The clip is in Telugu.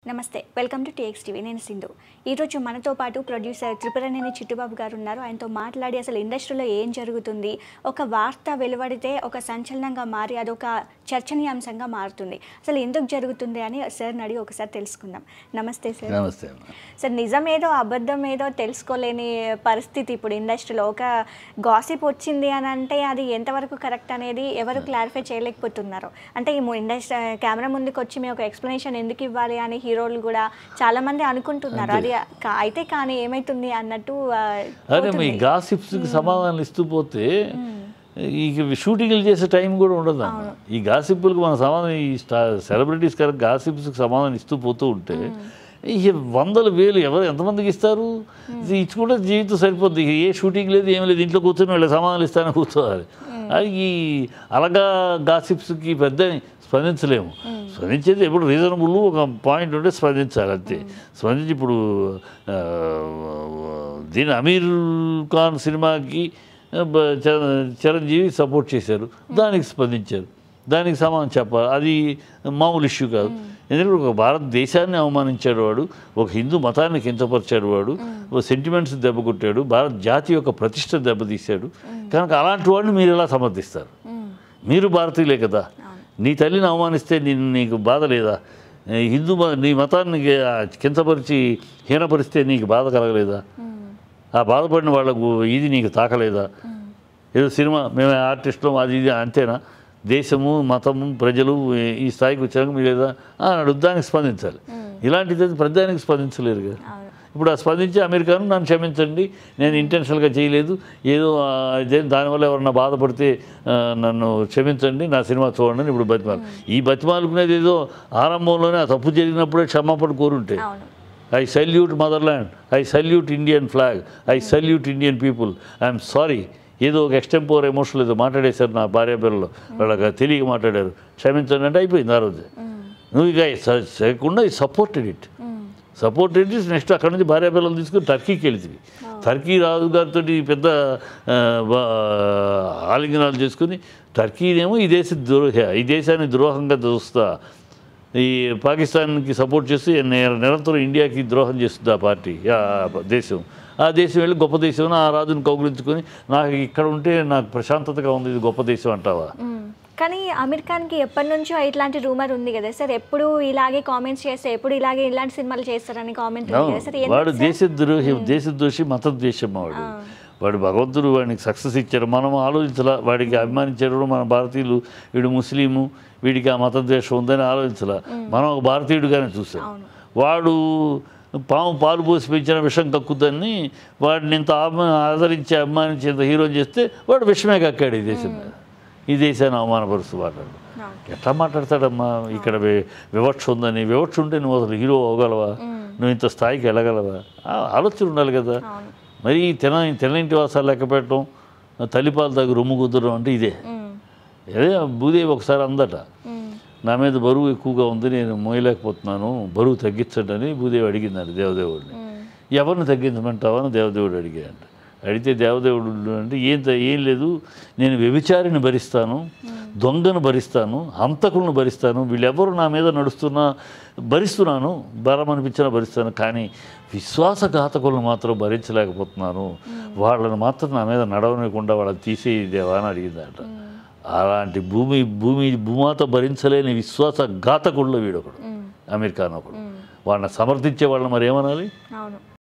నమస్తే వెల్కమ్ టు టీఎక్స్ టీవీ నేను సింధు ఈరోజు మనతో పాటు ప్రొడ్యూసర్ త్రిపురనేని చిట్టుబాబు గారు ఉన్నారు ఆయనతో మాట్లాడి అసలు ఇండస్ట్రీలో ఏం జరుగుతుంది ఒక వార్త వెలువడితే ఒక సంచలనంగా మారి అదొక చర్చనీయాంశంగా మారుతుంది అసలు ఎందుకు జరుగుతుంది అని సార్ని అడిగి ఒకసారి తెలుసుకుందాం నమస్తే సార్ నమస్తే అమ్మ సార్ నిజమేదో అబద్ధం ఏదో తెలుసుకోలేని పరిస్థితి ఇప్పుడు ఇండస్ట్రీలో ఒక గాసిప్ వచ్చింది అని అంటే అది ఎంతవరకు కరెక్ట్ అనేది ఎవరు క్లారిఫై చేయలేకపోతున్నారు అంటే ఈ ఇండస్ట్రీ కెమెరా ముందుకు వచ్చి మేము ఒక ఎక్స్ప్లెనేషన్ ఎందుకు ఇవ్వాలి అని హీరోలు కూడా చాలా మంది అనుకుంటున్నారు అది కా- అయితే కానీ ఏమైతుంది అన్నట్టు ఆ, అదే మీ గాసిప్స్కి సమాధానాలు ఇస్తూ పోతే ఈ షూటింగ్లు చేసే టైం కూడా ఉండదు అన్న ఈ గాసిప్పులకు మన సమాధానం ఈ స్టా సెలబ్రిటీస్ కనుక గాసిప్స్కి సమాధానం ఇస్తూ పోతూ ఉంటే ఈ వందల వేలు ఎవరు ఎంతమందికి ఇస్తారు ఇది ఇచ్చుకుంటే జీవితం సరిపోద్ది ఇక ఏ షూటింగ్ లేదు ఏం లేదు ఇంట్లో కూర్చొని వాళ్ళ సమాధానాలు ఇస్తానని కూర్చోవాలి అది ఈ అలగా గాసిప్స్కి పెద్ద స్పందించలేము స్పందించేది ఎప్పుడు రీజనబుల్ ఒక పాయింట్ ఉంటే స్పందించాలి అంతే స్పందించి ఇప్పుడు ఆ, దీని అమీర్ ఖాన్ సినిమాకి ఆ, బ- చ- చిరంజీవి సపోర్ట్ చేశారు దానికి స్పందించారు దానికి సమానం చెప్పాలి అది మామూలు ఇష్యూ కాదు ఎందుకంటే ఒక భారతదేశాన్ని అవమానించాడు వాడు ఒక హిందూ మతాన్ని కించపరిచాడు వాడు ఒక సెంటిమెంట్స్ దెబ్బ కొట్టాడు భారత జాతి యొక్క ప్రతిష్ట దెబ్బతీశాడు కనుక అలాంటి వాడిని మీరు ఎలా సమర్థిస్తారు మీరు భారతీయులే కదా నీ తల్లిని అవమానిస్తే నేను నీకు బాధ లేదా ఈ హిందూ మ- నీ మతాన్ని గే- కించపరిచి హీనపరిస్తే నీకు బాధ కలగలేదా ఆ బాధపడిన వాళ్ళకు ఇది నీకు తాకలేదా ఏదో సినిమా మేము ఆర్టిస్టులు అది ఇది అంతేనా దేశము మతము ప్రజలు ఈ- ఈ స్థాయికి వచ్చాక మీరు లేదా అని దానికి స్పందించాలి ఇలాంటిది ప్రతిదానికి స్పందించలేరు కదా అవును. ఇప్పుడు ఆ స్పందించి అమెరికాను నన్ను క్షమించండి నేను ఇంటెన్షనల్గా చేయలేదు ఏదో ఆ, ఇదే దానివల్ల ఎవరన్నా బాధపడితే ఆ, నన్ను క్షమించండి నా సినిమా చూడండి అని ఇప్పుడు బతిమాలు ఈ బతిమాలుకునేది ఏదో ఆరంభంలోనే ఆ తప్పు జరిగినప్పుడే క్షమాపణ కోరుంటే అవును I salute motherland I salute Indian flag I salute Indian people I'm sorry ఏదో ఒక ఎక్స్టెంపోర్ ఎమోషనల్ ఏదో మాట్లాడేశారు నా భార్య పిల్లలు వాళ్ళకి తెలియక మాట్లాడారు క్షమించండి అంటే అయిపోయింది ఆ రోజు నువ్వు ఇక స- చేయకుండా ఈ supported it supported it next అక్కడ నుంచి భార్య పిల్లలు తీసుకుని టర్కీకి వెళింది టర్కీ రాజు గారితో పెద్ద ఆ, బా- ఆలింగనాలు చేసుకుని టర్కీనేమో ఈ దేశ ద్రోహ ఈ దేశాన్ని ద్రోహంగా చూస్తా ఈ పాకిస్తాన్కి సపోర్ట్ చేస్తూ ని- నిరంతరం ఇండియాకి ద్రోహం చేస్తుంది ఆ పార్టీ ఆ దేశం ఆ దేశం వెళ్ళి గొప్ప దేశం అని ఆ రాజుని కౌగులించుకొని నాకు ఇక్కడ ఉంటే నాకు ప్రశాంతతగా ఉంది ఇది గొప్ప దేశం అంటావా మ్మ్. కానీ అమీర్ ఖాన్కి ఎప్పటి నుంచో ఇట్లాంటి రూమర్ ఉంది కదా సార్ ఎప్పుడు ఇలాగే కామెంట్స్ చేస్తే ఎప్పుడు ఇలాగే ఇలాంటి సినిమాలు చేస్తారని కామెంట్ ఉంది కదా సార్ ఎందుకు వాడు సార్? దేశద్రోహి దేశద్రోషి మతద్వేషం వాడు వాడు భగవంతుడు వాడికి సక్సెస్ ఇచ్చారు మనం ఆలోచించలా వాడికి అభిమానించారు మన భారతీయులు వీడు ముస్లిము వీడికి ఆ మతద్వేషం ఉందని ఆలోచించలా మనం ఒక భారతీయుడిగానే చూసాం అవును. వాడు పాము పాలు పోసి పెంచిన విషం కక్కుద్దని వాడిని ఇంత అభిమా ఆదరించి అభిమానించి ఇంత హీరో చేస్తే వాడు విషమే కక్కాడు ఈ దేశం మీద ఈ దేశాన్ని అవమానపరుస్తూ మాట్లాడు అవును. ఎట్లా మాట్లాడతాడమ్మా ఇక్కడ వి- వివక్ష ఉందని వివక్ష ఉంటే నువ్వు అసలు హీరో అవ్వగలవా నువ్వు ఇంత స్థాయికి వెళ్ళగలవా ఆ ఆలోచన ఉండాలి కదా అవును మరి ఈ తిన తినంటి వాసాలు లెక్క పెట్టడం తల్లిపాలు తగ్గు రొమ్ము కుదరడం అంటే ఇదే మ్మ్. అదే భూదేవి ఒకసారి అందట మ్మ్. నా మీద బరువు ఎక్కువగా ఉంది నేను మోయలేకపోతున్నాను బరువు తగ్గించండి అని భూదేవి అడిగిందంట దేవదేవుడిని మ్మ్. ఎవరిని తగ్గించమంటావా అని దేవదేవుడు అడిగాడంట అడిగితే దేవదేవుడు అంటే ఏం త- ఏం లేదు నేను వ్యభిచారిని భరిస్తాను దొంగను భరిస్తాను హంతకులను భరిస్తాను వీళ్ళెవరు నా మీద నడుస్తున్నా భరిస్తున్నాను బలం అనిపించినా భరిస్తాను కానీ విశ్వాసఘాతకులను మాత్రం భరించలేకపోతున్నాను వాళ్ళని మాత్రం నా మీద నడవనివ్వకుండా వాళ్ళని తీసేదేవా అని అడిగిందట అలాంటి భూమి భూమి భూమాత భరించలేని విశ్వాస ఘాతకుల్లో వీడొకడు మ్మ్. అమీర్ ఖాన్ ఒకడు వాళ్ళని సమర్థించే వాళ్ళని మరి ఏమనాలి అవును